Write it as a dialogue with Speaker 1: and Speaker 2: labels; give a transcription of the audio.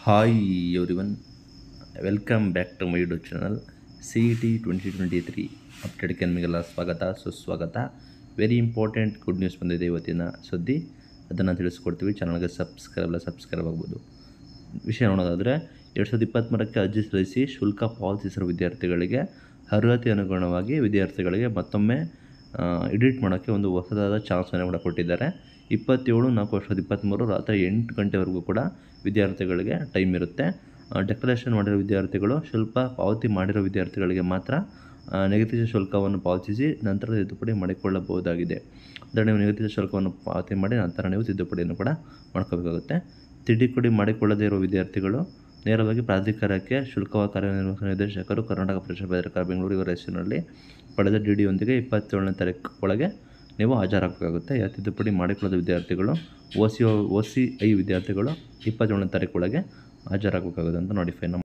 Speaker 1: hi everyone welcome back to my YouTube channel C E T twenty twenty three ಅಪ್ಡೇಟ್ಗೆ ನಿಮಗೆಲ್ಲ ಸ್ವಾಗತ ಸುಸ್ವಾಗತ very important good news ಬಂದಿದೆ ಇವತ್ತಿನ ಸುದ್ದಿ ಅದನ್ನು ತಿಳಿಸ್ಕೊಡ್ತೀವಿ ಚಾನಲ್ಗೆ ಸಬ್ಸ್ಕ್ರೈಬ್ ಎಲ್ಲ ಸಬ್ಸ್ಕ್ರೈಬ್ ಆಗ್ಬೋದು ವಿಷಯ ನೋಡೋದಾದರೆ ಎರಡು ಸಾವಿರದ ಇಪ್ಪತ್ತ್ಮೂರಕ್ಕೆ ಅರ್ಜಿ ಸಲ್ಲಿಸಿ ಶುಲ್ಕ ಪಾವತಿಸಿರುವ ವಿದ್ಯಾರ್ಥಿಗಳಿಗೆ ಅರ್ಹತೆ ಅನುಗುಣವಾಗಿ ವಿದ್ಯಾರ್ಥಿಗಳಿಗೆ ಮತ್ತೊಮ್ಮೆ ಎಡಿಟ್ ಮಾಡೋಕ್ಕೆ ಒಂದು ಹೊಸದಾದ ಚಾನ್ಸನ್ನು ಕೂಡ ಕೊಟ್ಟಿದ್ದಾರೆ ಇಪ್ಪತ್ತೇಳು ನಾಲ್ಕು ವರ್ಷದ ಇಪ್ಪತ್ತ್ಮೂರು ರಾತ್ರಿ ಎಂಟು ಗಂಟೆವರೆಗೂ ಕೂಡ ವಿದ್ಯಾರ್ಥಿಗಳಿಗೆ ಟೈಮ್ ಇರುತ್ತೆ ಡೆಕ್ಲರೇಷನ್ ಮಾಡಿರೋ ವಿದ್ಯಾರ್ಥಿಗಳು ಶುಲ್ಕ ಪಾವತಿ ಮಾಡಿರೋ ವಿದ್ಯಾರ್ಥಿಗಳಿಗೆ ಮಾತ್ರ ಆ, ನಿಗದಿತ ಶುಲ್ಕವನ್ನು ಪಾವತಿಸಿ ನಂತರ ತಿದ್ದುಪಡಿ ಮಾಡಿಕೊಳ್ಳಬಹುದಾಗಿದೆ ಅಂದರೆ ನೀವು ನಿಗದಿತ ಶುಲ್ಕವನ್ನು ಪಾವತಿ ಮಾಡಿ ನಂತರ ನೀವು ತಿದ್ದುಪಡಿಯನ್ನು ಕೂಡ ಮಾಡ್ಕೋಬೇಕಾಗುತ್ತೆ ತಿದ್ದುಪಡಿ ಮಾಡಿಕೊಳ್ಳದೇ ಇರುವ ವಿದ್ಯಾರ್ಥಿಗಳು ನೇರವಾಗಿ ಪ್ರಾಧಿಕಾರಕ್ಕೆ ಶುಲ್ಕ ಕಾರ್ಯನಿರ್ವಹಣಾ ನಿರ್ದೇಶಕರು ಕರ್ನಾಟಕ ಪ್ರದೇಶ ಪ್ರಾಧಿಕಾರ ಬೆಂಗಳೂರು ಇವರ ಹೆಸರಿನಲ್ಲಿ ಪಡೆದ ಡಿ ಡಿಯೊಂದಿಗೆ ಇಪ್ಪತ್ತೇಳನೇ ತಾರೀಕು ಒಳಗೆ ನೀವು ಹಾಜರಾಗಬೇಕಾಗುತ್ತೆ ಯಾ ತಿದ್ದುಪಡಿ ಮಾಡಿಕೊಳ್ಳದ ವಿದ್ಯಾರ್ಥಿಗಳು O C O C I ವಿದ್ಯಾರ್ಥಿಗಳು ಇಪ್ಪತ್ತೇಳನೇ ತಾರೀಕು ಒಳಗೆ ಹಾಜರಾಗಬೇಕಾಗುತ್ತೆ ಅಂತ ನೋಟಿಫೈ